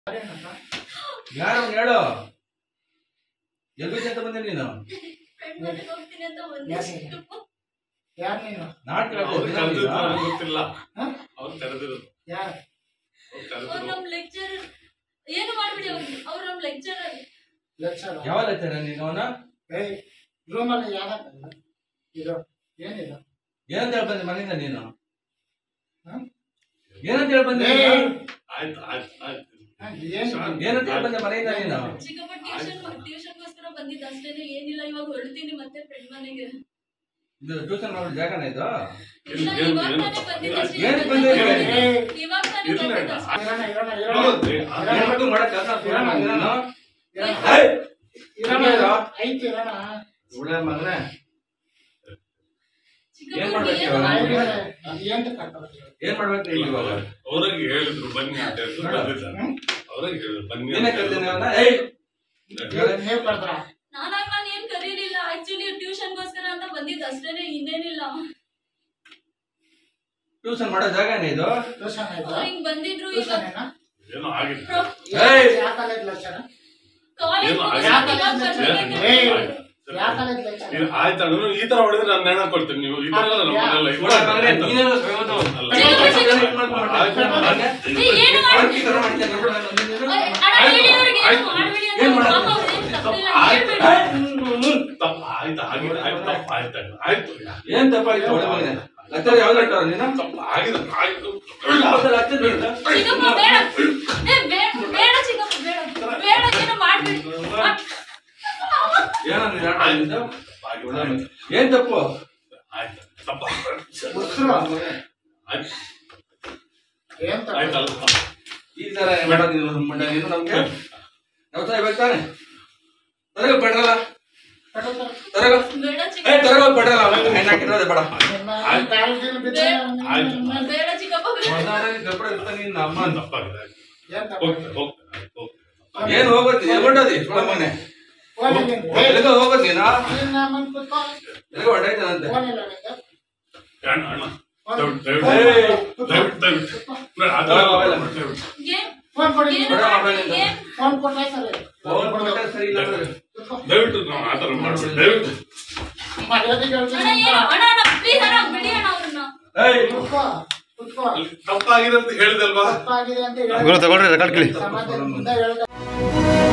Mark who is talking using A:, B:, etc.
A: ಯಾರು ಅವ್ನು ಹೇಳು ಎಲ್ಲಿ ಅಂತ ಬಂದೆ ನೀನು
B: ಫ್ರೆಂಡ್ ಮನೆಗೆ ಹೋಗ್ತೀನಿ ಅಂತ ಒಂದೇ
C: ಯಾಕೆ?
B: ಸಿಟ್ಟು.
C: ಯಾರು ನೀನು
A: ನಾಟಕ
D: ಅವ್ರು
A: ಆಡ್ತಿದ್ದೀರಾ
D: ಕರೆದಿದ್ದು
A: ನೀನು?
D: ನನಗೆ ಗೊತ್ತಿಲ್ಲ
C: ಹ?
D: ಅವ್ರು ಕರೆದಿರೋದು
C: ಯಾರು
D: ಅವ್ರು
B: ಅವ್ರು
D: ಕರೆದಿದ್ರು
B: ನಮ್ ಲೆಕ್ಚರ್ ಏನು ಮಾಡ್ಬಿಡಿ ಅವ್ರಿಗೆ ಅವ್ರು ನಮ್ ಲೆಕ್ಚರರ್
C: ಲೆಕ್ಚರ್
A: ಯಾವ ಲೆಕ್ಚರ್ ನೀನು ಅವನ
C: ಏಯ್ ರೂಮಲ್ಲಿ ಯಾರ ಇದು ಏನಿದು
A: ಏನಂತ ಹೇಳಿ ಬಂದೆ ಮನೆಯಿಂದ ನೀನು
C: ಹ?
A: ಏನಂತ ಹೇಳಿ ಬಂದೆ
C: ಏಯ್,
A: ನೀನು?
D: ಆಯ್ತು ಆಯ್ತು ಆಯ್ತು
C: ಹ, ಏನು
A: ಏನಂತ ಹೇಳಿ ಬಂದೆ ಮನೆಯಿಂದ ನೀನು
B: ಚಿಕ್ಕಪ್ಪ ಟ್ಯೂಷನ್ ಟ್ಯೂಷನ್ಗೋಸ್ಕರ ಬಂದಿದ್ದ ಅಷ್ಟೇನೆ ಏನಿಲ್ಲ ಇವಾಗ ಹೊರಡ್ತೀನಿ ಮತ್ತೆ ಫ್ರೆಂಡ್ ಮನೆಗೆ
A: ಇದು ಟ್ಯೂಷನ್ ಮಾಡೋ ಜಾಗನ ಇದು
B: ಇಲ್ಲ
D: ಏನು-
B: ಇವಾಗ
D: ಏನು-
B: ತಾನೇ ಬಂದಿದ್ದಷ್ಟೇ.
A: ಏನಕ್ಕೆ ಬಂದಿದ್ದೀರಿ?
B: ಇವಾಗ ತಾನೇ
D: ಇರ್ಲಿ ಅಣ್ಣ.
B: ಬಂದಿದ್ದಷ್ಟೇ.
C: ಇರೋಣ ಇರೋಣ ಇರೋಣ
D: ಹೌದು, ಆ-
A: ಏನಾದ್ರು ಮಾಡಕ್ ಕೆಲಸ
C: ಇರೋಣ, ಇರೋಣ. ಇರೋಣ
A: ಏಯ್!
C: ಇರೋಣ
A: ಇರೋಣ.
C: ಐತಿ ಇರೋಣ
A: ಉಳ್ಳೆ ಮಗನೇ
B: ಚಿಕ್ಕಪ್ಪ
A: ಏನ್ ಮಾಡ್ಬೇಕು
B: ಏನು
A: ಇವಾಗ?
B: ಮಾಡ್ಬೇಕು?
C: ಅದು ಎಂತ ಕಟ್ಟೋದು
A: ಏನ್ ಮಾಡ್ಬೇಕು ನೀನು ಇವಾಗ
D: ಅವ್ರಿಗೆ ಹೇಳಿದ್ರು ಬನ್ನಿ ಅಂತ ಹೇಳಿದ್ರು ಬಂದಿಲ್ಲ
C: ಹ್ಮ್?
D: ಅವ್ರಿಗೆ ಹೇಳಿದ್ರು ಬನ್ನಿ
A: ನೀನೇ
D: ಅಂತ
A: ಕರ್ತೀನಿ
D: ಹೇಳಿದ್ರು.
A: ಅವನ್ನ ಏಯ್
C: ನೀವು- ನೀವು ಕರೆದ್ರ
B: ನಾನಾಗ ನಾನು ಏನ್ ಕರೀಲಿಲ್ಲ ಆಕ್ಚುಲಿ ಟ್ಯೂಷನ್ಗೋಸ್ಕರ ಅಂತ ಬಂದಿದ್ದ ಅಷ್ಟೇನೆ ಇನ್ನೇನಿಲ್ಲ
A: ಟ್ಯೂಷನ್ ಮಾಡೋ ಜಾಗನೇ ಇದು
C: ಟ್ಯೂಷನ್ ಆಯ್ತು
B: ಅವ್ರು ಹಿಂಗ್ ಬಂದಿದ್ರು ಇವಾಗ
C: ಟ್ಯೂಷನ್ ಏನಾ
D: ಏನೋ ಆಗಿದೆ
A: ಏಯ್!
C: ಯಾವ ಕಾಲೇಜ್ ಲೆಕ್ಚರ್
B: ಕಾಲೇಜ್
D: ಏನು
B: ಮುಗಿಸ್ಕೊಂಡು
C: ಆಗಿದೆ?
B: ಇವಾಗ ಬರ್ಬೇಕು.
C: ಏಯ್!
D: ಆಯ್ತು.
C: ಯಾವ ಕಾಲೇಜ್ ಲೆಕ್ಚರ್
D: ಇದು ಆಯ್ತು ಅಣ್ಣ, ನೀವು ಈ ತರ ಹೊಡೆದ್ರೆ ನಾನು ನೆನ ಕೊಡ್ತೀನಿ ನೀವು ಈ ತರ ಎಲ್ಲ ನಮ್ಮನ್ನೆಲ್ಲ ಇದು
A: ಉಳ್ಳೆ ಮಗನೇ,
D: ಮಾಡ್ತಾರೆ.
A: ನೀನೇನೋ ಶ್ರೀಮಂತ.
D: ಅಲ್ಲ.
A: ಇದು ಮಾಡ್ಕೊಂಡ್ಬಿಟ್ಟೆ.
D: ಆಯ್ತು.
A: ಮಗನೇ,
B: ಏ, ಏನು ಮಾಡಿ-
A: ಅವ್ರು ಈ ತರ ಮಾಡ್ತೀಯ ನೋಡು, ನಾನು ನೀನು.
B: ಅಣ್ಣ, ಹೇಳಿ ಅವ್ರಿಗೆ ಏನು ಮಾಡ್ಬೇಡಿ ಅಂತ
A: ಏನ್ ಮಾಡೋದು?
B: ಪಾಪ ಅವ್ರು ಏನ್ ತಪ್ಪಿಲ್ಲ,
D: ಆಯ್ತು.
B: ಹೇಳ್ಬೇಡಿ.
D: ತಪ್ಪು ಆಯ್ತು ಆಗಿದೆ ಆಯ್ತು ತಪ್ಪು ಆಯ್ತು ಅಣ್ಣ. ಆಯ್ತು
A: ಏನ್ ತಪ್ಪಾಯ್ತು ಒಳ್ಳೆ ಮಗನೇ ಲೆಕ್ಚರ್ ಯಾವ್ದು ಲೆಕ್ಚರ್ ನೀನು
D: ತಪ್ಪು ಆಗಿದೆ ಆಯ್ತು
A: ಯಾವ್ದು ಲೆಕ್ಚರ್ ನೀನು?
B: ಚಿಕ್ಕಪ್ಪ ಬೇಡ ಏ, ಬೇಡ ಬೇಡ ಚಿಕ್ಕಪ್ಪ ಬೇಡ ಬೇಡ ಏನು ಮಾಡ್ಬೇಡಿ
A: ಏನೋ ನೀನು ಆಟ ಆಡಿದ್ದು?
D: ಆಗಿದೆ,
A: ಒಳ್ಳೆ
D: ಆಯ್ತು.
A: ಮಗ. ಏನ್ ತಪ್ಪು
D: ಆಯ್ತು ತಪ್ಪು
C: ಉಸ್ರು
D: ಆಯ್ತು
C: ಏನ್ ತಪ್ಪು?
D: ಆಯ್ತಲ್ಲ
A: ಈ ತರ ಮಾಡೋದು ನೀನು ಮುಂಡೆ ನೀನು ನಮ್ಗೆ ಯಾವ ತರ ಇವಾಗ ತಾನೆ ತರಗ ಪೆಟ್ರಲ್ಲ
C: ಕಟ್ಟೋದು?
A: ತರಗ
B: ಬೇಡ
A: ಏ
B: ಚಿಕ್ಕಪ್ಪ
A: ತರಗ ಪೆಟ್ರಲ್ಲ ಹೆಣ್ಣು ಹಾಕಿರೋದೆ ಬೇಡ
C: ನಿಮ್ಮ ಕಾಲು ಗೀಲು ಬಿದ್ರೆ
D: ಆಯ್ತು.
B: ಬೇಡ ಚಿಕ್ಕಪ್ಪ ಬೇಡ
A: ಹೊರ್ನಾಡಲ್ಲಿ ಗಬ್ಬಡ ಇರ್ತಾನೆ ನಿನ್ನ ಅಮ್ಮ ಅಂತ.
D: ತಪ್ಪಾಗಿದೆ
C: ಏನ್ ತಪ್ಪು?
D: ಹೋಗ್ತಾರೆ ಹೋಗ್ತಾರೆ ಆಯ್ತು, ಹೋಗ್ತಾರೆ
A: ಏನ್ ಹೋಗೋದು ಎಲ್ಗೊಂಡದಿ ಒಳ್ಳೆ ಮಗನೇ
C: ಫೋನ್ ಇಲ್ಲ ನಿಂದು.
A: ಎಲ್ಲಿಗ ಹೋಗೋದು ನೀನು
C: ನೀನ್ ನಮ್ಮನ್ನ ಕೂತ್ಕೋ.
A: ಎಲ್ಲಿಗ ಹೊರಟಾಯ್ತಾನಂತೆ
C: ಫೋನ್ ಇಲ್ಲ ನಿಂದು.
D: ಅಣ್ಣ ಅಣ್ಣ
C: ಫೋನ್-
D: ದಯವಿಟ್ಟು
C: ಫೋನ್
D: ದಯವಿಟ್ಟು
C: ಕೊಡು.
D: ದಯವಿಟ್ಟು ದಯವಿಟ್ಟು
C: ಕೂತ್ಕೋ.
D: ಬೇಡ, ಆ ಥರ ಎಲ್ಲ ಬೇಡ, ದಯವಿಟ್ಟು.
B: ಏನ್
C: ಫೋನ್ ಕೊಡಿ
B: ಏನು
A: ಬೇಡ,
B: ಮಾಡ್ಬೇಡಿ
A: ಬೇಡ.
B: ಏನ್
C: ಫೋನ್ ಕೊಟ್ರೆ ಸರಿ
A: ಫೋನ್ ಕೊಟ್ಟರೆ ಸರಿ ಇಲ್ಲ ಅಂದ್ರೆ
C: ಕೂತ್ಕೋ.
D: ದಯವಿಟ್ಟು ನಾವು ಆ ಥರ ಮಾಡ್ಬೇಡಿ ದಯವಿಟ್ಟು
C: ಮರ್ಯಾದೆಗೆ ಹೇಳ್ತೀನಿ
B: ಅಣ್ಣ ಏನು
C: ಅಂತ.
B: ಅಣ್ಣ ಅಣ್ಣ ಪ್ಲೀಸ್ ಅಣ್ಣ ಬಿಡಿ ಅಣ್ಣ ಅವ್ರನ್ನ
A: ಏಯ್
C: ಕೂತ್ಕೋ. ಕೂತ್ಕೋ.
D: ಅಲ್ಲಿ ತಪ್ಪಾಗಿದೆ ಅಂತ ಹೇಳಿದಲ್ವಾ
C: ತಪ್ಪಾಗಿದೆ ಅಂತ ಹೇಳಿ
E: ಗುರು ತಗೊಳ್ರಿ ರೆಕಾರ್ಡ್ ಕೇಳಿ
C: ಸಮಾಧಾನದಿಂದ ಹೇಳ್ದೆ.